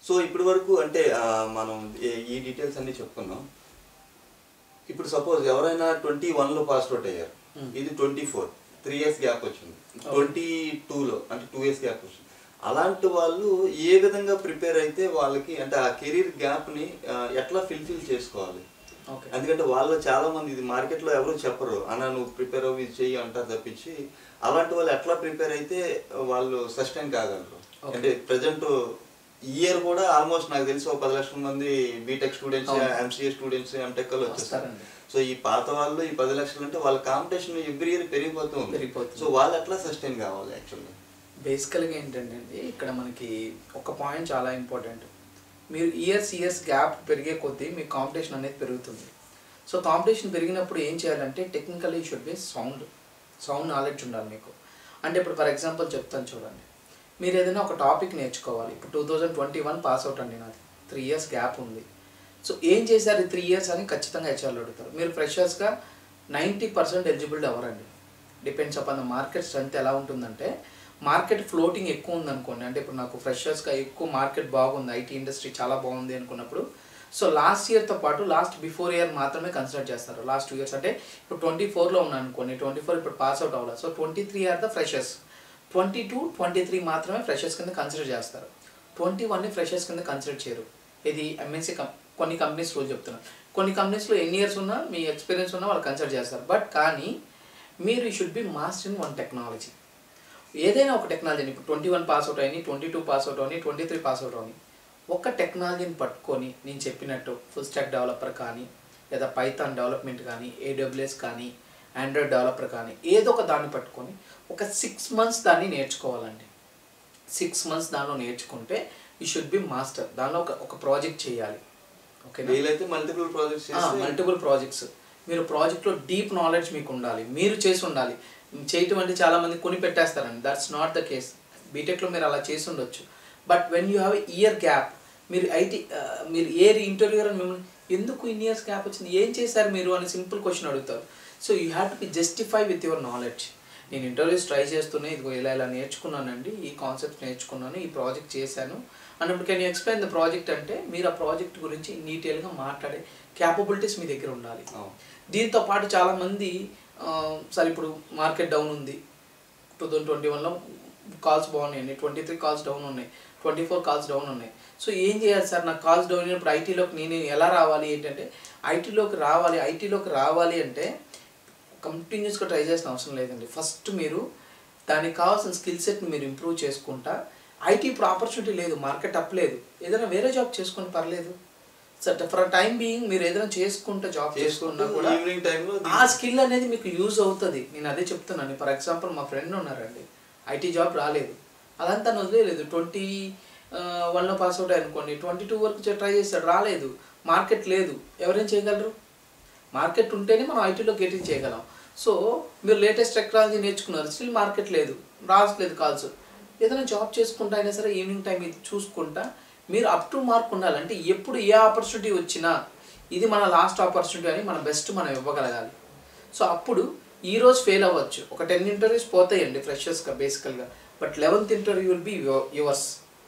So ఇప్పటి వరకు అంటే ఆ, మనం ఏ- ఈ డీటెయిల్స్ అన్ని చెప్పుకున్నాం ఇప్పుడు సపోజ్ ఎవరైనా ట్వంటీ వన్లో పాస్ అవుట్ అయ్యారు Hmm. ఇది twenty four three years gap వచ్చింది ట్వంటీ టూలో అంటే టూ ఇయర్స్ గ్యాప్ వచ్చింది అలాంటి వాళ్ళు ఏ విధంగా ప్రిపేర్ అయితే వాళ్ళకి అంటే ఆ కెరీర్ గ్యాప్ని ఎట్లా ఫిల్ఫిల్ చేసుకోవాలి ఓకే ఎందుకంటే వాళ్ళు చాలా మంది ఇది మార్కెట్లో ఎవరు చెప్పరు అన్న నువ్వు ప్రిపేర్ అవ్వి ఇది చెయ్యి అంటారు తప్పించి అలాంటి వాళ్ళు ఎట్లా ప్రిపేర్ అయితే వాళ్ళు సస్టైన్ కాగలరు Okay. అంటే ప్రజెంట్ ఇయర్ కూడా ఆల్మోస్ట్ నాకు తెలిసి ఒక పది లక్షల మంది బీటెక్ స్టూడెంట్స్ అవును. ఎంసీఏ స్టూడెంట్స్ ఎంటెక్ వాళ్ళు వచ్చేస్తారు వస్తారండి. సో ఈ పాత వాళ్ళు ఈ పది లక్షలు అంటే వాళ్ళ కాంపిటీషన్ ఎవ్రీ ఇయర్ పెరిగిపోతూ ఉంది పెరిగిపోతుంది. సో వాళ్ళు ఎట్లా సస్టైన్ కావాలి యాక్చువల్లీ బేసికల్గా ఏంటంటే అండి ఇక్కడ మనకి ఒక పాయింట్ చాలా ఇంపార్టెంట్ మీరు ఇయర్స్ ఇయర్స్ గ్యాప్ పెరిగే కొద్దీ మీ కాంపిటీషన్ అనేది పెరుగుతుంది సో కాంపిటీషన్ పెరిగినప్పుడు ఏం చేయాలంటే technically should be sound sound knowledge ఉండాలి మీకు అంటే ఇప్పుడు ఫర్ ఎగ్జాంపుల్ చెప్తాను చూడండి మీరు ఏదైనా ఒక టాపిక్ నేర్చుకోవాలి ఇప్పుడు two thousand twenty one pass out అండి నాది త్రీ ఇయర్స్ గ్యాప్ ఉంది సో ఏం చేశారు ఈ త్రీ ఇయర్స్ అని ఖచ్చితంగా హెచ్ఆర్లు అడుగుతారు మీరు ఫ్రెషర్స్గా నైంటీ పర్సెంట్ ఎలిజిబుల్ అవ్వరండి depends upon the market strength ఎలా ఉంటుందంటే మార్కెట్ ఫ్లోటింగ్ ఎక్కువ ఉందనుకోండి అంటే ఇప్పుడు నాకు ఫ్రెషర్స్గా ఎక్కువ మార్కెట్ బాగుంది ఐటీ ఇండస్ట్రీ చాలా బాగుంది అనుకున్నప్పుడు సో లాస్ట్ ఇయర్తో పాటు లాస్ట్ బిఫోర్ ఇయర్ మాత్రమే కన్సిడర్ చేస్తారు లాస్ట్ టూ ఇయర్స్ అంటే ఇప్పుడు ట్వంటీ ఫోర్లో ఉన్నాను అనుకోండి ట్వంటీ ఫోర్ ఇప్పుడు పాస్ అవుట్ అవ్వాలి so twenty three are the freshers twenty two twenty three మాత్రమే ఫ్రెషర్స్ కింద కన్సిడర్ చేస్తారు ట్వంటీ వన్ని ఫ్రెషర్స్ కింద కన్సిడర్ చేయరు ఇది ఎంఎన్సీ కం కొన్ని కంపెనీస్ రోజు చెప్తున్నాను కొన్ని కంపెనీస్లో ఎన్ని ఇయర్స్ ఉన్నా మీ ఎక్స్పీరియన్స్ ఉన్నా వాళ్ళు కన్సిడర్ చేస్తారు బట్ కానీ మీరు ఈ should be master in one technology ఏదైనా ఒక టెక్నాలజీని ఇప్పుడు ట్వంటీ వన్ పాస్ అవుట్ అయినాయి ట్వంటీ టూ పాస్ అవుట్ అవని ట్వంటీ త్రీ పాస్ అవుట్ అవని ఒక టెక్నాలజీని పట్టుకొని నేను చెప్పినట్టు ఫుల్ స్టాక్ డెవలపర్ కానీ లేదా పైథాన్ డెవలప్మెంట్ కానీ ఏడబ్ల్యూఎస్ కానీ ఆండ్రాయిడ్ డెవలపర్ కానీ ఏదో ఒక దాన్ని పట్టుకొని ఒక సిక్స్ మంత్స్ దాన్ని నేర్చుకోవాలండి సిక్స్ మంత్స్ దానిలో నేర్చుకుంటే ఈ షుడ్ బి మాస్టర్ దానిలో ఒక ఒక ప్రాజెక్ట్ చేయాలి ఓకేనా వీలైతే మల్టిపుల్ ప్రాజెక్ట్స్ చేసి మల్టిపుల్ ప్రాజెక్ట్స్ మీరు ప్రాజెక్ట్లో డీప్ నాలెడ్జ్ మీకు ఉండాలి మీరు చేసి ఉండాలి చేయటం అంటే చాలా మంది కొని పెట్టేస్తారండి దట్స్ నాట్ ద కేస్ బీటెక్లో మీరు అలా చేసి ఉండొచ్చు but when you have year gap మీరు ఐటీ మీరు ఏ ఇంటర్వ్యూర్ అని మిమ్మల్ని ఎందుకు ఇన్ ఇయర్స్ గ్యాప్ వచ్చింది ఏం చేశారు మీరు అని సింపుల్ క్వశ్చన్ అడుగుతారు so you have to be justify with your knowledge నేను ఇంటర్వ్యూస్ ట్రై చేస్తూనే ఇదిగో ఇలా ఇలా నేర్చుకున్నానండి ఈ కాన్సెప్ట్ నేర్చుకున్నాను ఈ ప్రాజెక్ట్ చేశాను అన్నప్పుడు can you explain the project అంటే మీరు ఆ ప్రాజెక్ట్ గురించి డీటెయిల్గా మాట్లాడే క్యాపబిలిటీస్ మీ దగ్గర ఉండాలి అవును. దీంతో పాటు చాలామంది సరే ఇప్పుడు మార్కెట్ డౌన్ ఉంది టూ థౌజండ్ ట్వంటీ వన్లో కాల్స్ బాగున్నాయండి ట్వంటీ త్రీ కాల్స్ డౌన్ ఉన్నాయి ట్వంటీ ఫోర్ కాల్స్ డౌన్ ఉన్నాయి సో ఏం చేయాలి సార్ నాకు కాల్స్ డౌన్ అయినప్పుడు ఐటీలోకి నేను ఎలా రావాలి ఏంటంటే ఐటీలోకి రావాలి ఐటీలోకి రావాలి అంటే కంటిన్యూస్గా ట్రై చేసిన అవసరం లేదండి ఫస్ట్ మీరు దానికి కావాల్సిన స్కిల్ సెట్ని మీరు ఇంప్రూవ్ చేసుకుంటా ఐటీ ఇప్పుడు ఆపర్చునిటీ లేదు మార్కెట్ అప్ లేదు ఏదైనా వేరే జాబ్ చేసుకుని పర్లేదు సరే ఫర్ టైం బీయింగ్ మీరు ఏదైనా చేసుకుంటే జాబ్ చేసుకున్నా చేసుకుంటూ కూడా ఈవినింగ్ టైంలో ఆ స్కిల్ అనేది మీకు యూజ్ అవుతుంది నేను అదే చెప్తున్నాను ఫర్ ఎగ్జాంపుల్ మా ఫ్రెండ్ ఉన్నారండి ఐటీ జాబ్ రాలేదు అదంతా వదిలేదు ట్వంటీ వన్లో పాస్ అవుట్ అనుకోండి ట్వంటీ టూ వరకు ట్రై చేస్తాడు రాలేదు మార్కెట్ లేదు ఎవరేం చేయగలరు మార్కెట్ ఉంటేనే మనం ఐటీలో గెటింగ్ చేయగలం సో మీరు లేటెస్ట్ టెక్నాలజీ నేర్చుకున్నారు స్టిల్ మార్కెట్ లేదు రావట్లేదు కాల్స్ ఏదైనా జాబ్ చేసుకుంటా అయినా సరే ఈవినింగ్ టైం ఇది చూసుకుంటా మీరు అప్ టు మార్క్ ఉండాలి అంటే ఎప్పుడు ఏ ఆపర్చునిటీ వచ్చినా ఇది మన లాస్ట్ ఆపర్చునిటీ అని మన బెస్ట్ మనం ఇవ్వగలగాలి సో అప్పుడు ఈ రోజు ఫెయిల్ అవ్వచ్చు ఒక టెన్ ఇంటర్వ్యూస్ పోతాయండి ఫ్రెషర్స్గా బేసికల్గా but eleventh interview will be yours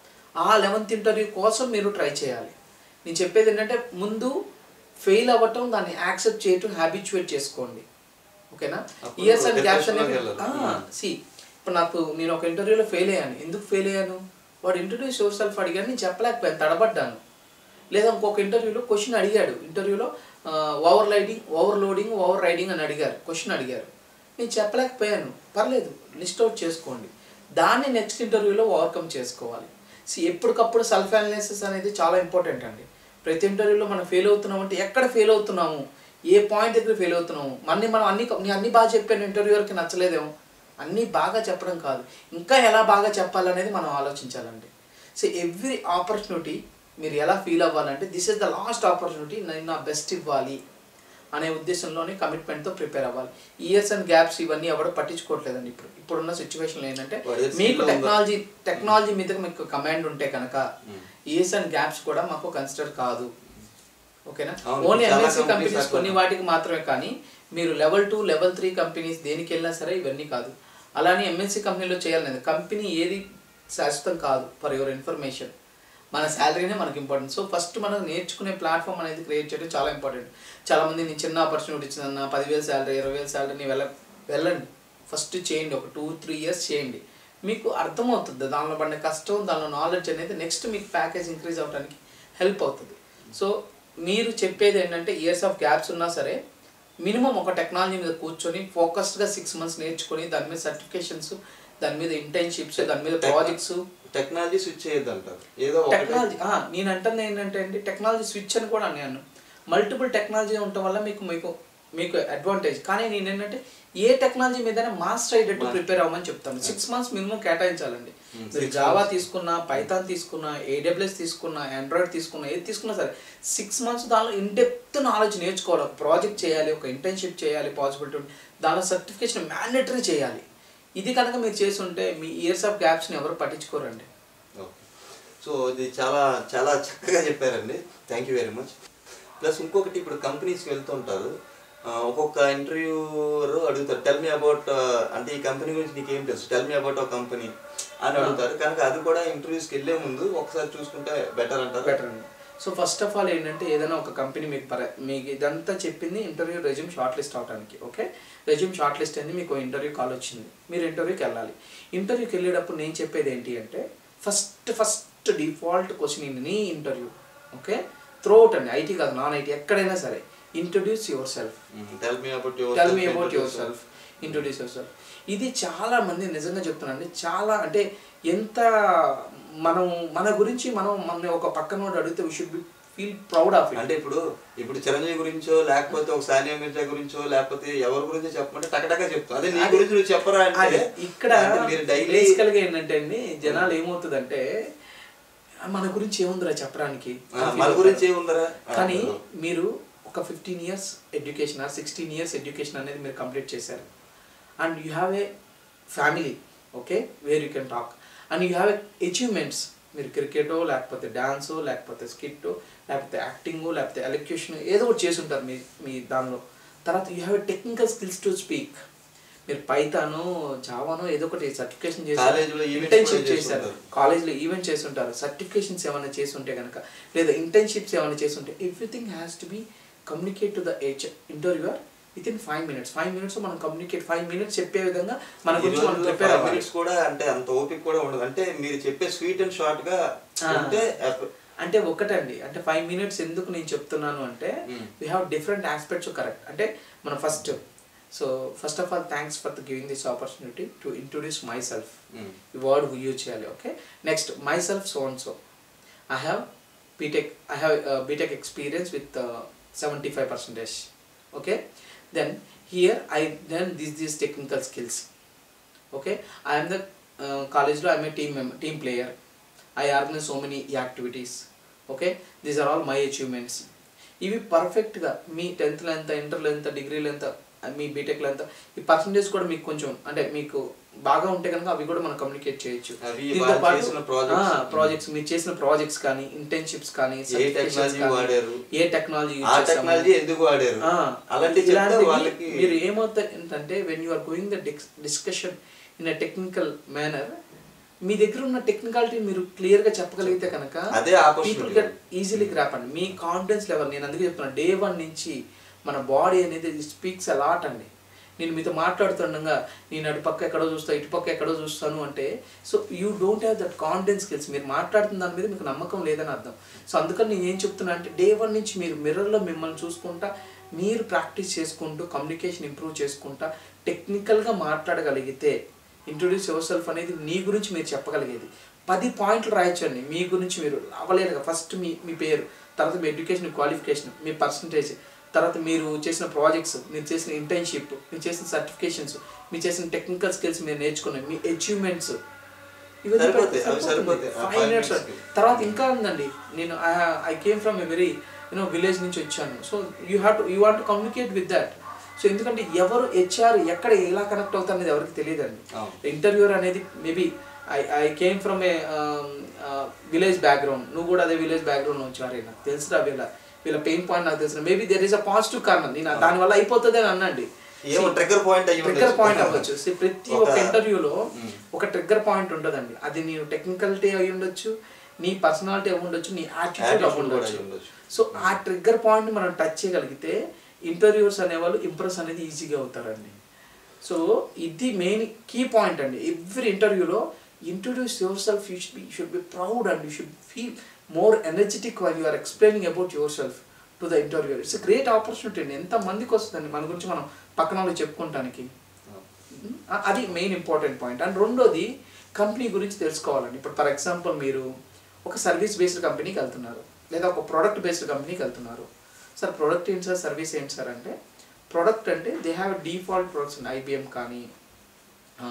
ఆ లెవెన్త్ ఇంటర్వ్యూ కోసం మీరు ట్రై చేయాలి నేను చెప్పేది ఏంటంటే ముందు ఫెయిల్ అవ్వటం దాన్ని యాక్సెప్ట్ చేయటం హ్యాబిచువేట్ చేసుకోండి ఓకేనా అప్పుడు ఇయర్స్ అండ్ గ్యాప్స్ depression అనేవి లోకి వెళ్ళరు. సి ఇప్పుడు నాకు నేను ఒక ఇంటర్వ్యూలో ఫెయిల్ అయ్యాను ఎందుకు ఫెయిల్ అయ్యాను వాడు ఇంటర్వ్యూ యువర్ సెల్ఫ్ అడిగాను నేను చెప్పలేకపోయాను తడబడ్డాను లేదా ఇంకొక ఇంటర్వ్యూలో క్వశ్చన్ అడిగాడు ఇంటర్వ్యూలో ఓవర్ లైడింగ్ ఓవర్ లోడింగ్ ఓవర్ రైడింగ్ అని అడిగారు క్వశ్చన్ అడిగారు నేను చెప్పలేకపోయాను పర్లేదు లిస్ట్ అవుట్ చేసుకోండి దాన్ని నెక్స్ట్ ఇంటర్వ్యూలో ఓవర్కమ్ చేసుకోవాలి సి ఎప్పటికప్పుడు సెల్ఫ్ అనాలిసిస్ అనేది చాలా ఇంపార్టెంట్ అండి ప్రతి ఇంటర్వ్యూలో మనం ఫెయిల్ అవుతున్నాం అంటే ఎక్కడ ఫెయిల్ అవుతున్నాము ఏ పాయింట్ దగ్గర ఫెయిల్ అవుతున్నాము మన్ని మనం అన్ని నేను అన్ని బాగా చెప్పాను ఇంటర్వ్యూవర్కి నచ్చలేదేమో అన్నీ బాగా చెప్పడం కాదు ఇంకా ఎలా బాగా చెప్పాలనేది మనం ఆలోచించాలండి సో ఎవ్రీ ఆపర్చునిటీ మీరు ఎలా ఫీల్ అవ్వాలంటే this is the last opportunity నేను నా బెస్ట్ ఇవ్వాలి అనే ఉద్దేశంలోనే కమిట్మెంట్తో ప్రిపేర్ అవ్వాలి ఇయర్స్ అండ్ గ్యాప్స్ ఇవన్నీ ఎవరు పట్టించుకోవట్లేదండి ఇప్పుడు ఇప్పుడున్న సిచ్యువేషన్ ఏంటంటే వాడు ఏదో మీకు skill ఉందా? టెక్నాలజీ టెక్నాలజీ మీద మీకు కమాండ్ ఉంటే కనుక ఇయర్స్ అండ్ గ్యాప్స్ కూడా మాకు కన్సిడర్ కాదు ఓకేనా అవును, ఓన్లీ చాలా ఎంఎస్సీ companies కంపెనీస్ అట్లా కొన్ని వాటికి మాత్రమే కానీ మీరు level two level three companies దేనికి వెళ్ళినా సరే ఇవన్నీ కాదు అలానే ఎంఎన్సీ కంపెనీలో చేయాలనేది కంపెనీ ఏది శాశ్వతం కాదు ఫర్ యువర్ ఇన్ఫర్మేషన్ మన శాలరీనే మనకి ఇంపార్టెంట్ సో ఫస్ట్ మనం నేర్చుకునే ప్లాట్ఫామ్ అనేది క్రియేట్ చేయడం చాలా ఇంపార్టెంట్ చాలామంది నేను చిన్న ఆపర్చునిటీ ఇచ్చిందన్న పదివేలు శాలరీ ఇరవై వేలు శాలరీ వెళ్ళ వెళ్ళండి ఫస్ట్ చేయండి ఒక టూ త్రీ ఇయర్స్ చేయండి మీకు అర్థమవుతుంది దానిలో పడిన కష్టం దానిలో నాలెడ్జ్ అనేది నెక్స్ట్ మీకు ప్యాకేజ్ ఇంక్రీజ్ అవ్వడానికి హెల్ప్ అవుతుంది సో మీరు చెప్పేది ఏంటంటే ఇయర్స్ ఆఫ్ గ్యాప్స్ ఉన్నా సరే మినిమం ఒక టెక్నాలజీ మీద కూర్చొని ఫోకస్డ్గా సిక్స్ మంత్స్ నేర్చుకొని దాని మీద సర్టిఫికేషన్స్ దాని మీద ఇంటర్న్షిప్స్ దాని మీద ప్రాజెక్ట్స్ టెక్నాలజీ స్విచ్ చేయొద్దు అంటారు ఏదో ఒకటి టెక్నాలజీ నేను అంటుంది ఏంటంటే అండి టెక్నాలజీ స్విచ్ అని కూడా అన్నాను మల్టిపుల్ టెక్నాలజీ ఉండటం వల్ల మీకు మీకు మీకు అడ్వాంటేజ్ కానీ నేను ఏంటంటే ఏ టెక్నాలజీ మీదైనా మాస్టర్ అయ్యేటట్టు ప్రిపేర్ అవ్వమని చెప్తాను సిక్స్ మంత్స్ మినిమం కేటాయించాలండి Hmm, మీరు six జావా months. తీసుకున్నా పైథాన్ తీసుకున్నా ఏడబ్ల్యూఎస్ తీసుకున్నా ఆండ్రాయిడ్ తీసుకున్నా ఏది తీసుకున్నా సరే సిక్స్ మంత్స్ దానిలో ఇన్ డెప్త్ నాలెడ్జ్ నేర్చుకోవాలి ఒక ప్రాజెక్ట్ చేయాలి ఒక ఇంటర్న్షిప్ చేయాలి పాసిబిలిటీ ఉంది దానిలో సర్టిఫికేషన్ మ్యాండేటరీ చేయాలి ఇది కనుక మీరు చేసి ఉంటే మీ ఇయర్స్ ఆఫ్ గ్యాప్స్ని ఎవరు పట్టించుకోరండి ఓకే సో ఇది చాలా చాలా చక్కగా చెప్పారండి thank you very much plus ఇంకొకటి ఇప్పుడు కంపెనీస్కి వెళ్తుంటారు ఆ, ఒక్కొక్క ఇంటర్వ్యూర్ అడుగుతారు టెల్ మీ అబౌట్ అంటే ఈ కంపెనీ గురించి నీకు ఏం తెలుసు టెల్ మీ అబౌట్ ఒక కంపెనీ అని అడుగుతారు కనుక అది కూడా ఇంటర్వ్యూస్కి వెళ్ళే ముందు ఒకసారి చూసుకుంటే బెటర్ అంటారు బెటర్ అండి సో ఫస్ట్ ఆఫ్ ఆల్ ఏంటంటే ఏదైనా ఒక కంపెనీ మీకు పర మీకు ఇదంతా చెప్పింది ఇంటర్వ్యూ రెజ్యూమ్ షార్ట్ లిస్ట్ అవడానికి ఓకే రెజ్యూమ్ షార్ట్ లిస్ట్ అయింది మీకు ఇంటర్వ్యూ కాల్ వచ్చింది మీరు ఇంటర్వ్యూకి వెళ్ళాలి ఇంటర్వ్యూకి వెళ్ళేటప్పుడు నేను చెప్పేది ఏంటి అంటే first first default question in any interview okay throughout అండి ఐటీ కాదు నాన్ ఐటీ ఎక్కడైనా సరే introduce yourself tell me about tell me about yourself introduce yourself ఇది చాలా మంది నిజంగా చెప్తున్నానండి చాలా అంటే ఎంత మనం మన గురించి మనం మన ఒక పక్కన వాడు అడిగితే we should be feel proud of it అంటే ఇప్పుడు ఇప్పుడు చిరంజీవి గురించో లేకపోతే ఒక సానియా మిర్జా గురించో లేకపోతే ఎవరి గురించో చెప్పమంటే టకటగా చెప్తాం అదే నీ అది- గురించి నువ్వు చెప్పరా అంటే అదే ఇక్కడ అంటే మీరు డైలీ బేసికల్గా ఏంటంటే అండి జనాలు ఏమవుతుందంటే మన గురించి ఏముందిరా చెప్పడానికి మన గురించి ఏముందరా కానీ మీరు ఒక fifteen years education or sixteen years education అనేది మీరు కంప్లీట్ చేశారు and you have a family okay where you can talk and you have achievements మీరు క్రికెటో లేకపోతే డాన్సో లేకపోతే స్కిట్టో లేకపోతే యాక్టింగో లేకపోతే ఎలక్యూషన్ ఏదో ఒకటి చేసి ఉంటారు మీ మీ దానిలో తర్వాత you have technical skills to speak మీరు పైతానో జావానో ఏదో ఒకటి సర్టిఫికేషన్ కాలేజీలో events ఇంటర్న్షిప్ కూడా చేశారు చేస్తుంటారు. కాలేజ్లో ఈవెంట్ చేసి ఉంటారు సర్టిఫికేషన్స్ ఏమైనా చేసి ఉంటే కనుక లేదా ఇంటర్న్షిప్స్ ఏమైనా చేసి ఉంటే everything has to be communicate to the H interviewer within five minutes five minutes మనం కమ్యూనికేట్ ఫైవ్ మినిట్స్ చెప్పే విధంగా మన గురించి మనం ప్రిపేర్ అవ్వాలి మినిట్స్ కూడా అంటే అంత ఓపిక కూడా ఉండదు అంటే మీరు చెప్పే స్వీట్ అండ్ షార్ట్ గా ఆ. ఉంటే అప్- అంటే ఒకటండి అంటే ఫైవ్ మినిట్స్ ఎందుకు నేను చెప్తున్నాను అంటే Mm. We have different aspects correct అంటే మనం first so first of all thanks for giving this opportunity to introduce myself Mm. ఈ వర్డ్ యూజ్ చేయాలి okay next myself so and so I have BTech I have BTech experience with seventy five percentage okay then here I then this these technical skills okay I'm the కాలేజ్లో I'm a team member team player I organize so many activities okay these are all my achievements ఇవి పర్ఫెక్ట్గా మీ టెన్త్లో ఎంత ఇంటర్లో ఎంత డిగ్రీలో ఎంత మీ బీటెక్లో ఎంత ఈ పర్సంటేజ్ కూడా మీకు కొంచెం అంటే మీకు బాగా ఉంటే కనుక అవి కూడా మనం కమ్యూనికేట్ చేయొచ్చు అవి దీంతో వాళ్ళు పాటు చేసిన projects. ప్రాజెక్ట్స్ మీరు చేసిన ప్రాజెక్ట్స్ కానీ ఇంటర్న్షిప్స్ కానీ ఏ certifications టెక్నాలజీ కానీ, వాడారు ఏ టెక్నాలజీ ఆ టెక్నాలజీ ఎందుకు వాడారు ఆ, అలాంటి చెప్తే ఇలాంటివి వాళ్ళకి మీరు ఏమవుతాయి ఏంటంటే when you are going the discussion in a technical manner మీ దగ్గర ఉన్న టెక్నికాలిటీ మీరు క్లియర్ గా చెప్పగలిగితే కనుక అదే opportunity. People get easily grab అండి మీ కాన్ఫిడెన్స్ లెవెల్ నేను అందుకే చెప్తున్నా డే వన్ నుంచి మన బాడీ అనేది స్పీక్స్ అలాట్ అండి నేను మీతో మాట్లాడుతుండగా నేను అటు పక్క ఎక్కడో చూస్తా ఇటు పక్క ఎక్కడో చూస్తాను అంటే so you don't have that confidence skills మీరు మాట్లాడుతున్న దాని మీద మీకు నమ్మకం లేదని అర్థం సో అందుకని నేను ఏం చెప్తున్నా అంటే డే వన్ నుంచి మీరు మిర్రర్లో మిమ్మల్ని చూసుకుంటా మీరు ప్రాక్టీస్ చేసుకుంటూ కమ్యూనికేషన్ ఇంప్రూవ్ చేసుకుంటా టెక్నికల్గా మాట్లాడగలిగితే ఇంట్రొడ్యూస్ యువర్ సెల్ఫ్ అనేది నీ గురించి మీరు చెప్పగలిగేది పది పాయింట్లు రాయొచ్చండి మీ గురించి మీరు అవ్వలేరుగా ఫస్ట్ మీ మీ పేరు తర్వాత మీ ఎడ్యుకేషన్ క్వాలిఫికేషన్ మీ పర్సంటేజ్ తర్వాత మీరు చేసిన ప్రాజెక్ట్స్ మీరు చేసిన ఇంటర్న్షిప్ మీరు చేసిన సర్టిఫికేషన్స్ మీరు చేసిన టెక్నికల్ స్కిల్స్ మీరు నేర్చుకున్న మీ అచీవ్మెంట్స్ సరిపోతాయి, అవి సరిపోతాయి. ఆ ఫైవ్ five మినిట్స్ minutes కి. తర్వాత ఇంకా ఉందండి నేను I came from a very you know village నుంచి వచ్చాను so you have to you want to communicate with that so ఎందుకంటే ఎవరు హెచ్ఆర్ ఎక్కడ ఎలా కనెక్ట్ అవుతారు అనేది ఎవరికి తెలియదండి అవును. ఇంటర్వ్యూర్ అనేది maybe I I came from a village background నువ్వు కూడా అదే విలేజ్ బ్యాక్గ్రౌండ్ నుంచి వారే నాకు తెలుసురా వీళ్ళ వీళ్ళ పెయిన్ పాయింట్ నాకు తెలుసు maybe there is a positive కారణం నేను దానివల్ల అయిపోతుంది అని అన్నండి ఏమో ట్రిగ్గర్ పాయింట్ అయ్యి ట్రిగ్గర్ ఉండొచ్చు. పాయింట్ అవ్వచ్చు See, ప్రతి ఒక- ఒక్క ఇంటర్వ్యూలో మ్మ్. ఒక ట్రిగ్గర్ పాయింట్ ఉంటుందండి అది నేను టెక్నికలిటీ అయి ఉండొచ్చు నీ పర్సనాలిటీ ఉండొచ్చు నీ యాటిట్యూడ్ Attitude కూడా ఉండొచ్చు అయి ఉండొచ్చు. సో ఆ ట్రిగ్గర్ పాయింట్ మనం టచ్ చేయగలిగితే ఇంటర్వ్యూస్ అనేవాళ్ళు ఇంప్రెస్ అనేది ఈజీగా అవుతారండి సో ఇది మెయిన్ కీ పాయింట్ అండి ఎవ్రీ ఇంటర్వ్యూలో introduce yourself you should be should be proud and you should feel more energetic when you are explaining about yourself to the interview it's great opportunity అండి ఎంత మందికి వస్తుందండి మన గురించి మనం పక్కన వాళ్ళు చెప్పుకుంటానికి ఆ- అది మెయిన్ ఇంపార్టెంట్ పాయింట్ అండ్ రెండోది కంపెనీ గురించి తెలుసుకోవాలండి ఇప్పుడు ఫర్ ఎగ్జాంపుల్ మీరు ఒక సర్వీస్ బేస్డ్ కంపెనీకి వెళ్తున్నారు లేదా ఒక ప్రోడక్ట్ బేస్డ్ కంపెనీకి వెళ్తున్నారు సార్ ప్రోడక్ట్ ఏంటి సార్ సర్వీస్ ఏంటి సార్ అంటే ప్రోడక్ట్ అంటే they have default products IBM కానీ ఆ,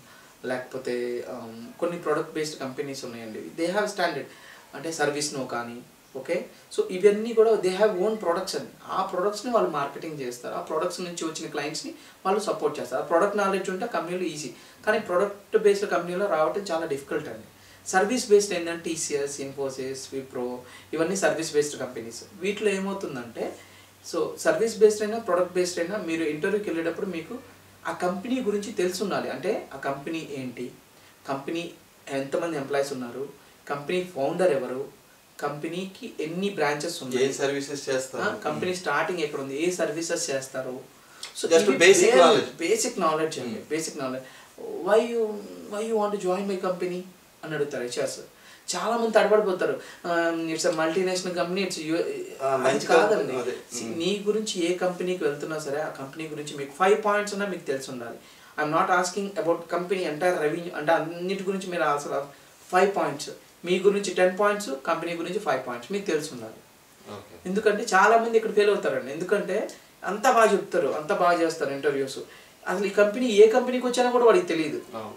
లేకపోతే ఆమ్, కొన్ని ప్రోడక్ట్ బేస్డ్ కంపెనీస్ ఉన్నాయండి దే హ్యావ్ స్టాండర్డ్ అంటే సర్వీస్ నో కానీ ఓకే సో ఇవన్నీ కూడా దే హ్యావ్ ఓన్ ప్రొడక్ట్స్ అండి ఆ ప్రొడక్ట్స్ని వాళ్ళు మార్కెటింగ్ చేస్తారు ఆ ప్రొడక్ట్స్ నుంచి వచ్చిన క్లయింట్స్ని వాళ్ళు సపోర్ట్ చేస్తారు ఆ ప్రొడక్ట్ నాలెడ్జ్ ఉంటే కంపెనీలో ఈజీ కానీ ప్రొడక్ట్ బేస్డ్ కంపెనీలో రావటం చాలా డిఫికల్ట్ అండి సర్వీస్ బేస్డ్ ఏంటంటే టీసీఎస్ ఇన్ఫోసిస్ విప్రో ఇవన్నీ సర్వీస్ బేస్డ్ కంపెనీస్ వీటిలో ఏమవుతుందంటే సో సర్వీస్ బేస్డ్ అయినా ప్రొడక్ట్ బేస్డ్ అయినా మీరు ఇంటర్వ్యూకి వెళ్ళేటప్పుడు మీకు ఆ కంపెనీ గురించి తెలుసుండాలి అంటే ఆ కంపెనీ ఏంటి కంపెనీ ఎంతమంది ఎంప్లాయీస్ ఉన్నారు కంపెనీ ఫౌండర్ ఎవరు కంపెనీకి ఎన్ని బ్రాంచెస్ ఏ ఉన్నాయి సర్వీసెస్ చేస్తారు కంపెనీ స్టార్టింగ్ ఎక్కడ ఉంది ఏ సర్వీసెస్ చేస్తారు Just basic knowledge. Basic knowledge అండి basic knowledge why you why you want join my company అని అడుగుతారు హెచ్ఆర్స్ చాలా మంది తడబడిపోతారు it's multinational company it's Ah, మంచి కాదండి company, అదే. See, Mm. నీ గురించి ఏ కంపెనీకి వెళ్తున్నా సరే ఆ కంపెనీ గురించి మీకు ఫైవ్ పాయింట్స్ ఉన్నా మీకు తెలిసి ఉండాలి I'm not asking about company entire revenue అంటే అన్నిటి గురించి మీరు అసలు ఫైవ్ పాయింట్స్ మీ గురించి టెన్ పాయింట్స్ కంపెనీ గురించి ఫైవ్ పాయింట్స్ మీకు తెలిసి ఉండాలి ఓకే ఎందుకంటే చాలా మంది ఇక్కడ ఫెయిల్ అవుతారండి ఎందుకంటే అంతా బాగా చెప్తారు అంతా బాగా చేస్తారు ఇంటర్వ్యూస్ అసలు ఈ కంపెనీ ఏ కంపెనీకి వచ్చానో కూడా వాడికి తెలియదు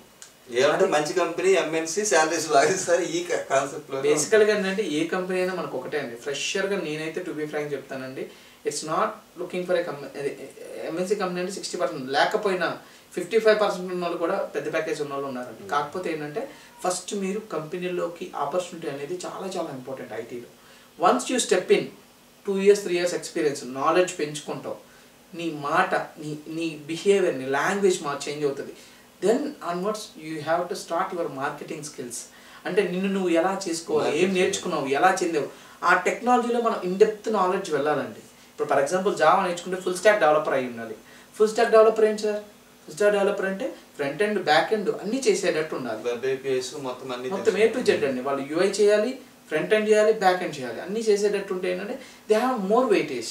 ఏమంటే మంచి కంపెనీ ఎంఎన్సి శాలరీస్ లాగిస్తారు ఈ కాన్సెప్ట్ లో బేసికల్గా ఏంటంటే ఏ కంపెనీ అయినా మనకు ఒకటే అండి ఫ్రెషర్గా నేనైతే టు బీ ఫ్రాంక్ చెప్తానండి it's not looking for a company MNC company అంటే సిక్స్టీ పర్సెంట్ లేకపోయినా ఫిఫ్టీ ఫైవ్ పర్సెంట్ ఉన్న వాళ్ళు కూడా పెద్ద ప్యాకేజ్ ఉన్న వాళ్ళు ఉన్నారండి కాకపోతే ఏంటంటే ఫస్ట్ మీరు కంపెనీలోకి ఆపర్చునిటీ అనేది చాలా చాలా ఇంపార్టెంట్ ఐటీలో once you step in two years three years experience knowledge పెంచుకుంటావు నీ మాట నీ నీ బిహేవియర్ నీ లాంగ్వేజ్ మా చేంజ్ అవుతుంది then onwards you have to start your marketing skills అంటే నిన్ను నువ్వు ఎలా చేసుకోవాలి ఏం Marketing. నేర్చుకున్నావు ఎలా చెందావు ఆ టెక్నాలజీలో మనం ఇన్ డెప్త్ నాలెడ్జ్ వెళ్ళాలండి ఇప్పుడు ఫర్ ఎగ్జాంపుల్ జావా నేర్చుకుంటే ఫుల్ స్టాక్ డెవలపర్ అయి ఉండాలి ఫుల్ స్టాక్ డెవలపర్ ఏంటి సార్ ఫుల్ స్టాక్ డెవలపర్ అంటే ఫ్రంట్ ఎండ్ బ్యాక్ ఎండ్ అన్నీ చేసేటట్టు ఉండాలి వెబ్ ఏపీఎస్ మొత్తం అన్ని మొత్తం ఏ టు జెడ్ అండి వాళ్ళు యూఐ చేయాలి ఫ్రంట్ ఎండ్ చేయాలి బ్యాక్ ఎండ్ చేయాలి అన్నీ చేసేటట్టు ఉంటే ఏంటంటే they have more weightage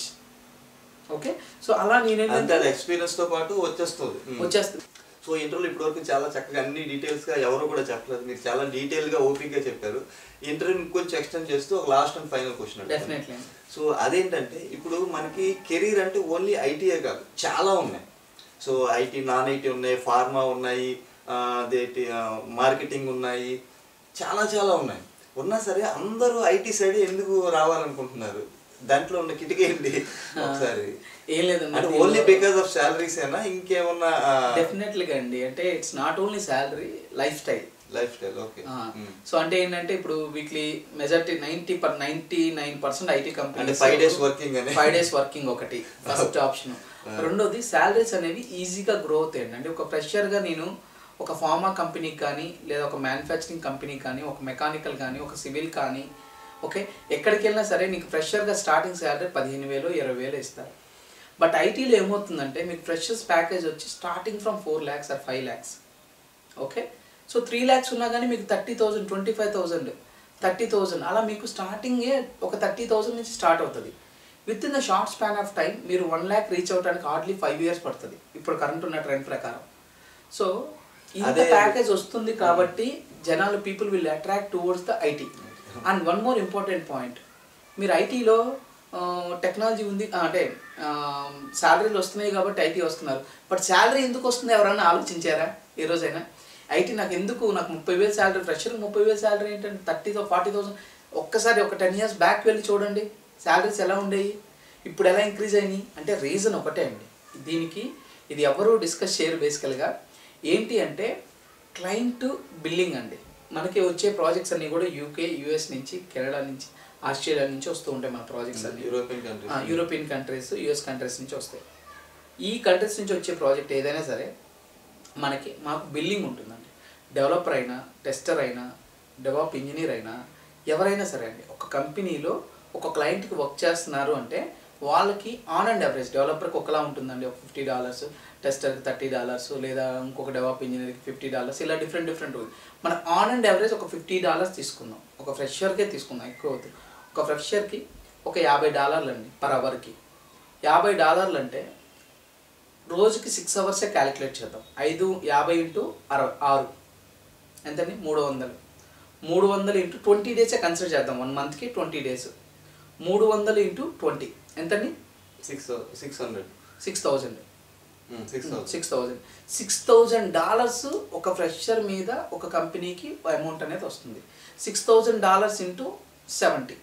okay so అలా అంతే నేనేంటంటే అది ఎక్స్పీరియన్స్ తో పాటు వచ్చేస్తుంది వచ్చేస్తుంది సో ఇంటర్వ్యూ ఇప్పటివరకు చాలా చక్కగా అన్ని డీటెయిల్స్ గా ఎవరు కూడా చెప్పలేదు మీరు చాలా డీటెయిల్ గా ఓపిక్ గా చెప్పారు ఇంటర్వ్యూ ఇంకొంచెం ఎక్స్టెండ్ చేస్తూ ఒక last and final question definitely so అదేంటంటే ఇప్పుడు మనకి కెరీర్ అంటే ఓన్లీ ఐటీఏ కాదు చాలా ఉన్నాయి సో ఐటీ నాన్ ఐటీ ఉన్నాయి ఫార్మా ఉన్నాయి ఆ, అదేంటి మార్కెటింగ్ ఉన్నాయి చాలా చాలా ఉన్నాయి ఉన్నా సరే అందరూ ఐటీ సైడ్ ఎందుకు రావాలనుకుంటున్నారు దాంట్లో ఉన్న కిటికీ ఏంటి ఒకసారి ఏం లేదండి అంటే ఓన్లీ బికాస్ ఆఫ్ శాలరీస్ ఏనా ఇంకేమన్నా డెఫినెట్లీగా అండి అంటే it's not only salary lifestyle lifestyle okay so అంటే ఏంటంటే ఇప్పుడు weekly majority ninety per ninety nine percent IT company అంటే five days working అని. ఫైవ్ డేస్ వర్కింగ్ ఒకటి ఫస్ట్ ఆప్షన్ రెండోది శాలరీస్ అనేవి ఈజీగా గ్రో అవుతాయండి అంటే ఒక ఫ్రెషర్గా నేను ఒక ఫార్మా కంపెనీకి కానీ లేదా ఒక మ్యానుఫ్యాక్చరింగ్ కంపెనీ కానీ ఒక మెకానికల్ కానీ ఒక సివిల్ కానీ ఓకే ఎక్కడికి వెళ్ళినా సరే నీకు ఫ్రెషర్గా స్టార్టింగ్ శాలరీ పదిహేను వేలు ఇరవై వేలు ఇస్తారు బట్ ఐటీలో ఏమవుతుందంటే మీకు ఫ్రెషర్స్ ప్యాకేజ్ వచ్చి starting from four lakhs or five lakhs okay so three lakhs ఉన్నా కానీ మీకు thirty thousand twenty five thousand thirty thousand అలా మీకు స్టార్టింగే ఒక థర్టీ థౌజండ్ నుంచి స్టార్ట్ అవుతుంది within the short span of time మీరు వన్ ల్యాక్ రీచ్ అవడానికి హార్డ్లీ ఫైవ్ ఇయర్స్ పడుతుంది ఇప్పుడు కరెంట్ ఉన్న ట్రెండ్ ప్రకారం సో ఇంత అదే- ప్యాకేజ్ వస్తుంది కాబట్టి జనాలు people will attract towards the IT and one more important point మీరు ఐటీలో టెక్నాలజీ ఉంది ఆ, అంటే శాలరీలు వస్తున్నాయి కాబట్టి ఐటీ వస్తున్నారు బట్ శాలరీ ఎందుకు వస్తుంది ఎవరన్నా ఆలోచించారా ఏ రోజైనా ఐటీ నాకు ఎందుకు నాకు ముప్పై వేలు శాలరీ ఫ్రెషర్ ముప్పై వేలు శాలరీ ఏంటంటే థర్టీ ఫార్టీ థౌసండ్ ఒక్కసారి ఒక టెన్ ఇయర్స్ బ్యాక్ వెళ్ళి చూడండి శాలరీస్ ఎలా ఉండేవి ఇప్పుడు ఎలా ఇంక్రీజ్ అయినాయి అంటే రీజన్ ఒకటే అండి దీనికి ఇది ఎవరు డిస్కస్ చేయరు బేసికల్గా ఏంటి అంటే క్లయింట్ బిల్లింగ్ అండి మనకి వచ్చే ప్రాజెక్ట్స్ అన్నీ కూడా యూకే యూఎస్ నుంచి కెనడా నుంచి ఆస్ట్రేలియా నుంచి వస్తూ ఉంటాయి మన ప్రాజెక్ట్స్ అన్ని యూరోపియన్ కంట్రీస్ ఆ, యూరోపియన్ కంట్రీస్ యూఎస్ కంట్రీస్ నుంచి వస్తాయి ఈ కంట్రీస్ నుంచి వచ్చే ప్రాజెక్ట్ ఏదైనా సరే మనకి మాకు బిల్లింగ్ ఉంటుందండి డెవలపర్ అయినా టెస్టర్ అయినా డెవలప్ ఇంజనీర్ అయినా ఎవరైనా సరే అండి ఒక కంపెనీలో ఒక క్లయింట్కి వర్క్ చేస్తున్నారు అంటే వాళ్ళకి ఆన్ అండ్ యావరేజ్ డెవలపర్కి ఒకలా ఉంటుందండి ఒక ఫిఫ్టీ డాలర్స్ టెస్టర్కి థర్టీ డాలర్స్ లేదా ఇంకొక డెవలప్ ఇంజనీర్కి ఫిఫ్టీ డాలర్స్ ఇలా డిఫరెంట్ డిఫరెంట్ మన ఆన్ అండ్ యావరేజ్ ఒక ఫిఫ్టీ డాలర్స్ తీసుకుందాం ఒక ఫ్రెషర్కే తీసుకుందాం ఎక్కువ అవుతుంది ఒక ఫ్రెషర్కి ఒక యాభై డాలర్లు అండి పర్ అవర్కి యాభై డాలర్లు అంటే రోజుకి సిక్స్ అవర్సే క్యాలిక్యులేట్ చేద్దాం ఐదు యాభై ఇంటూ అరవై ఆరు ఎంతండి మూడు వందలు మూడు వందలు ఇంటూ ట్వంటీ డేసే కన్సిడర్ చేద్దాం వన్ మంత్కి ట్వంటీ డేస్ మూడు వందలు ఇంటూ ట్వంటీ ఎంతండి six six hundred six thousand six thousand six thousand six thousand dollars ఒక ఫ్రెషర్ మీద ఒక కంపెనీకి అమౌంట్ అనేది వస్తుంది six thousand dollars into seventy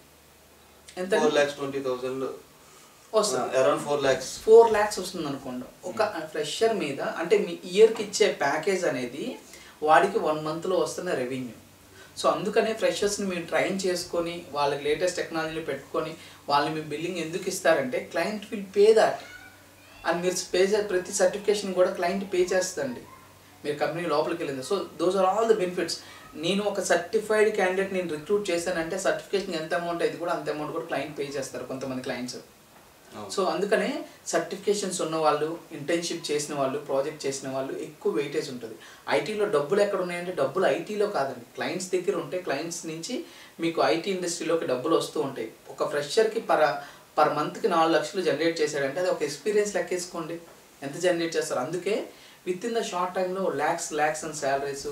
ఎంత ఫోర్ ల్యాక్స్ ట్వంటీ థౌసండ్ వస్తుంది around four lakhs four lakhs వస్తుంది అనుకోండి ఒక ఫ్రెషర్ మీద అంటే మీ ఇయర్కి ఇచ్చే ప్యాకేజ్ అనేది వాడికి వన్ మంత్లో వస్తున్న రెవెన్యూ సో అందుకనే ఫ్రెషర్స్ని మీరు ట్రైన్ చేసుకొని వాళ్ళకి లేటెస్ట్ టెక్నాలజీలు పెట్టుకొని వాళ్ళని మీ బిల్లింగ్ ఎందుకు ఇస్తారంటే client will pay that and మీరు పే చే ప్రతి సర్టిఫికేషన్ కూడా క్లయింట్ పే చేస్తుందండి మీరు కంపెనీ లోపలికి వెళ్ళింది so those are all the benefits నేను ఒక సర్టిఫైడ్ క్యాండిడేట్ నేను రిక్రూట్ చేశానంటే సర్టిఫికేషన్ ఎంత అమౌంట్ అయితే కూడా అంత అమౌంట్ కూడా క్లయింట్ పే చేస్తారు కొంతమంది క్లయింట్స్ సో అందుకనే సర్టిఫికేషన్స్ ఉన్న వాళ్ళు ఇంటర్న్షిప్ చేసిన వాళ్ళు ప్రాజెక్ట్ చేసిన వాళ్ళు ఎక్కువ వెయిటేజ్ ఉంటుంది ఐటీలో డబ్బులు ఎక్కడ ఉన్నాయంటే డబ్బులు ఐటీలో కాదండి క్లయింట్స్ దగ్గర ఉంటే క్లయింట్స్ నుంచి మీకు ఐటీ ఇండస్ట్రీలోకి డబ్బులు వస్తూ ఉంటాయి ఒక ఫ్రెషర్కి పర్ పర్ మంత్కి నాలుగు లక్షలు జనరేట్ చేశాడంటే అది ఒక ఎక్స్పీరియన్స్ లెక్కేసుకోండి ఎంత జనరేట్ చేస్తారు అందుకే విత్ ఇన్ ద షార్ట్ టైంలో lakhs lakhs and salaries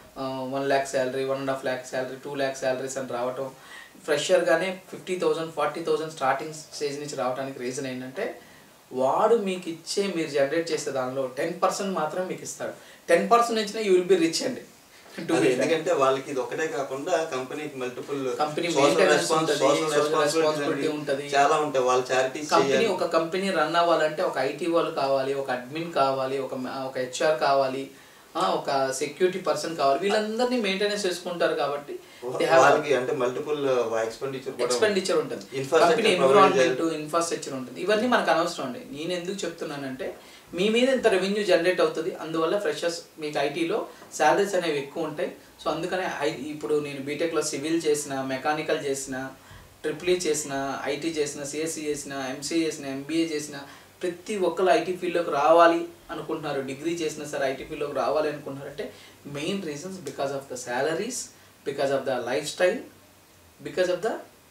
one lakh salary one and half lakh salary two lakh salaries అని రావటం ఫ్రెషర్గానే fifty thousand forty thousand starting stage నుంచి రావడానికి రీజన్ ఏంటంటే వాడు మీకు ఇచ్చే మీరు జనరేట్ చేసే దానిలో టెన్ పర్సెంట్ మాత్రమే మీకు ఇస్తాడు టెన్ పర్సెంట్ ఇచ్చినా యూ విల్ బి రిచ్ అండి అది ఎందుకంటే వాళ్ళకి ఇది ఒకటే కాకుండా కంపెనీకి మల్టిపుల్ Company maintenance ఉంటది, social responsibility ఉంటది. చాలా ఉంటాయి వాళ్ళు చారిటీస్ కంపెనీ ఒక కంపెనీ రన్ అవ్వాలంటే ఒక ఐటీ వాళ్ళు కావాలి ఒక అడ్మిన్ కావాలి ఒక ఒక హెచ్ఆర్ కావాలి ఆ, ఒక సెక్యూరిటీ పర్సన్ కావాలి వీళ్ళందరినీ మెయింటెనెన్స్ చేసుకుంటారు కాబట్టి they have a- వాళ్ళకి అంటే మల్టిపుల్ ఎక్స్పెండిచర్ ఎక్స్పెండిచర్ ఉంటుంది Infrastructure company provide environment infrastructure ఉంటుంది ఇవన్నీ మనకు అనవసరం అండి నేను ఎందుకు చెప్తున్నానంటే మీ మీద ఇంత రెవెన్యూ జనరేట్ అవుతుంది అందువల్ల ఫ్రెషర్స్ మీకు ఐటీలో శాలరీస్ అనేవి ఎక్కువ ఉంటాయి సో అందుకనే ఐ ఇప్పుడు నేను బీటెక్లో సివిల్ చేసిన మెకానికల్ చేసిన ట్రిపుల్ ఈ చేసిన ఐటీ చేసిన సిఎస్సి చేసిన ఎంసీఏ చేసిన ఎంబీఏ చేసిన ప్రతి ఒక్కరు ఐటీ ఫీల్డ్లోకి రావాలి అనుకుంటున్నారు డిగ్రీ చేసినా సరే ఐటీ ఫీల్డ్లోకి రావాలి అనుకుంటున్నారంటే main reasons because of the salaries because of the life style because of the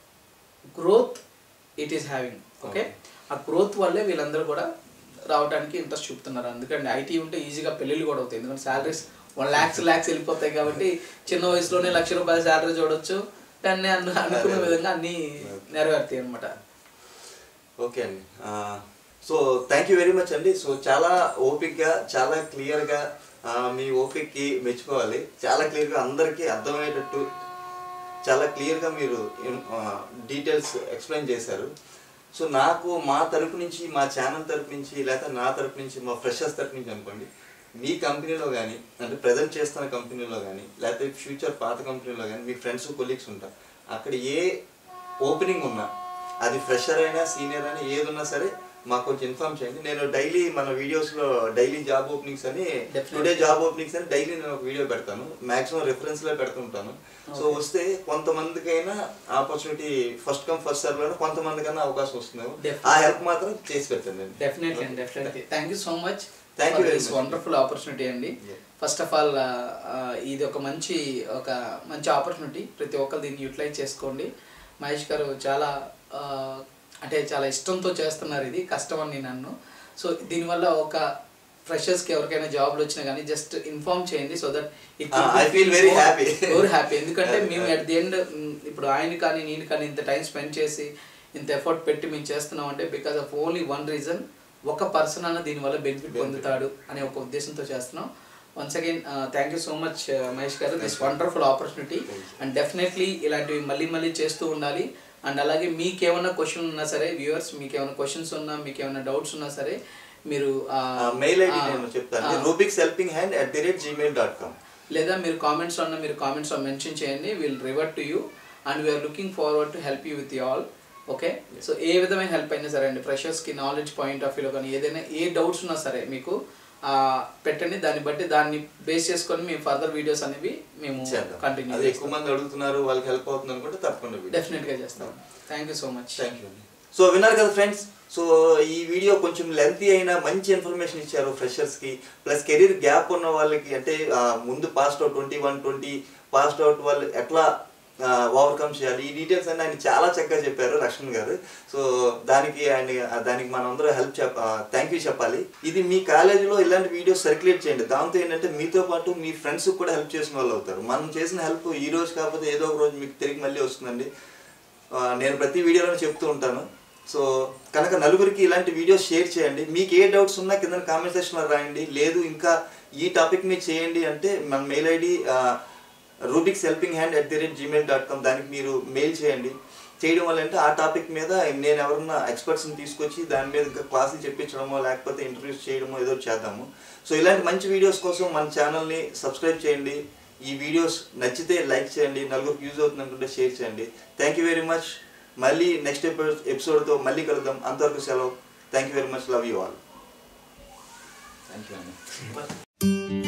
growth it is having okay ఆ గ్రోత్ వల్లే వీళ్ళందరూ కూడా రావడానికి ఇంట్రెస్ట్ చూపుతున్నారు అందుకని ఐటీ ఉంటే ఈజీగా పెళ్ళిళ్ళు కూడా అవుతాయి ఎందుకంటే శాలరీస్ వన్ ల్యాక్స్ ల్యాక్స్ వెళ్ళిపోతాయి కాబట్టి చిన్న వయసులోనే లక్ష రూపాయల శాలరీ చూడొచ్చు దాన్ని అను అనుకున్న విధంగా అన్నీ నెరవేరుతాయి అనమాట ఓకే అండి so thank you very much అండి సో చాలా ఓపిక్గా చాలా క్లియర్గా మీ ఓపిక్కి మెచ్చుకోవాలి చాలా క్లియర్గా అందరికీ అర్థమయ్యేటట్టు చాలా క్లియర్గా మీరు డీటెయిల్స్ ఎక్స్ప్లెయిన్ చేశారు సో నాకు మా తరపు నుంచి మా ఛానల్ తరపు నుంచి లేకపోతే నా తరపు నుంచి మా ఫ్రెషర్స్ తరపు నుంచి అనుకోండి మీ కంపెనీలో కానీ అంటే ప్రజెంట్ చేస్తున్న కంపెనీలో కానీ లేకపోతే ఫ్యూచర్ పాత కంపెనీలో కానీ మీ ఫ్రెండ్స్ కొలీగ్స్ ఉంటారు అక్కడ ఏ ఓపెనింగ్ ఉన్నా అది ఫ్రెషర్ అయినా సీనియర్ అయినా ఏది ఉన్నా సరే మాకు కొంచెం ఇన్ఫార్మ్ చేయండి నేను డైలీ మన వీడియోస్లో డైలీ జాబ్ ఓపెనింగ్స్ అని Definitely. టుడే జాబ్ ఓపెనింగ్స్ అని డైలీ నేను ఒక వీడియో పెడతాను మాక్సిమం రెఫరెన్స్ లో పెడుతుంటాను సో Okay. వస్తే కొంతమందికైనా opportunity first come first serve లో కొంతమందికైనా అవకాశం వస్తుంది Definitely. ఆ హెల్ప్ మాత్రం చేసి పెట్టండి డెఫినెట్లీ అండి definitely thank you so much Thank you very this much. Wonderful opportunity అండి Yeah. ఫస్ట్ ఆఫ్ ఆల్ ఇది ఒక మంచి ఒక మంచి ఆపర్చునిటీ ప్రతి ఒక్కరు దీన్ని యూటిలైజ్ చేసుకోండి మహేష్ గారు చాలా ఆ, అంటే చాలా ఇష్టంతో చేస్తున్నారు ఇది కష్టం అని నేను అన్ను సో దీనివల్ల ఒక ఫ్రెషర్స్కి ఎవరికైనా జాబ్లు వచ్చినా కానీ జస్ట్ ఇన్ఫార్మ్ చేయండి so that Ah, I feel very happy. Very happy ఎందుకంటే Yeah, మేము yeah. అట్ ది ఎండ్ ఇప్పుడు ఆయన కానీ నేను కానీ ఇంత టైం స్పెండ్ చేసి ఇంత ఎఫర్ట్ పెట్టి మేము చేస్తున్నాం అంటే because of only one reason ఒక పర్సన్ అన్న దీనివల్ల బెనిఫిట్ Benefit. పొందుతాడు అనే ఒక ఉద్దేశంతో చేస్తున్నాం once again thank you so much Mahesh గారు this wonderful opportunity Thank you. And definitely ఇలాంటివి మళ్ళీ మళ్ళీ చేస్తూ ఉండాలి అండ్ అలాగే మీకేమైనా క్వశ్చన్ ఉన్నా సరే వ్యూవర్స్ మీకు ఏమైనా క్వశ్చన్స్ ఉన్నా మీకు ఏమైనా డౌట్స్ ఉన్నా సరే మీరు ఆ, మెయిల్ ఐడి ఆ, నేను చెప్తాను ఆ, Rubix helping hand at the rate Gmail dot com లేదా మీరు కామెంట్స్ అన్న మీరు కామెంట్స్ మెన్షన్ చేయండి will revert to you and we're looking forward to help you with you all okay so ఏ విధమైన హెల్ప్ అయినా సరే అండి ఫ్రెషర్స్కి నాలెడ్జ్ పాయింట్ ఆఫ్ వ్యూలో కానీ ఏదైనా ఏ డౌట్స్ ఉన్నా సరే మీకు ఆ, పెట్టండి దాన్ని బట్టి దాన్ని బేస్ చేసుకొని మేము ఫర్దర్ వీడియోస్ అనేవి మేము చేద్దాం కంటిన్యూ అది ఎక్కువ మంది అడుగుతున్నారు వాళ్ళకి హెల్ప్ అవుతుంది అనుకుంటే తప్పకుండా వీడియో డెఫినెట్గా చేస్తాం thank you so much thank you so విన్నారు కదా ఫ్రెండ్స్ సో ఈ వీడియో కొంచెం లెంతీ అయినా మంచి ఇన్ఫర్మేషన్ ఇచ్చారు ఫ్రెషర్స్కి ప్లస్ కెరీర్ గ్యాప్ ఉన్న వాళ్ళకి అంటే ఆ, ముందు passed out twenty one twenty passed out వాళ్ళు ఎట్లా ఓవర్కమ్ చేయాలి ఈ డీటెయిల్స్ అన్ని ఆయన చాలా చక్కగా చెప్పారు లక్ష్మణ్ గారు సో దానికి ఆయన దానికి మనందరూ హెల్ప్ చెప్ప థ్యాంక్ యూ చెప్పాలి ఇది మీ కాలేజీలో ఇలాంటి వీడియోస్ సర్క్యులేట్ చేయండి దాంతో ఏంటంటే మీతో పాటు మీ ఫ్రెండ్స్ కూడా హెల్ప్ చేసిన వాళ్ళు అవుతారు మనం చేసిన హెల్ప్ ఈ రోజు కాకపోతే ఏదో ఒక రోజు మీకు తిరిగి మళ్ళీ వస్తుందండి ఆ, నేను ప్రతి వీడియోలో చెప్తూ ఉంటాను సో కనుక నలుగురికి ఇలాంటి వీడియోస్ షేర్ చేయండి మీకు ఏ డౌట్స్ ఉన్నా కింద కామెంట్ సెక్షన్లో రాయండి లేదు ఇంకా ఈ టాపిక్ మీద చేయండి అంటే మన mail ID Rubix helping hand at the rate Gmail dot com దానికి మీరు మెయిల్ చేయండి చేయడం వల్ల అంటే ఆ టాపిక్ మీద నేను ఎవరన్నా ఎక్స్పర్ట్స్ని తీసుకొచ్చి దాని మీద ఇంకా క్లాసులు చెప్పించడమో లేకపోతే ఇంటర్వ్యూస్ చేయడమో ఏదో చేద్దాము సో ఇలాంటి మంచి వీడియోస్ కోసం మన ఛానల్ని సబ్స్క్రైబ్ చేయండి ఈ వీడియోస్ నచ్చితే లైక్ చేయండి నలుగురికి యూజ్ అవుతుంది అనుకుంటే షేర్ చేయండి థ్యాంక్ యూ వెరీ మచ్ మళ్ళీ నెక్స్ట్ ఎపిసోడ్తో మళ్ళీ కలుద్దాం అంతవరకు సెలవు thank you very much love you all thank you అండి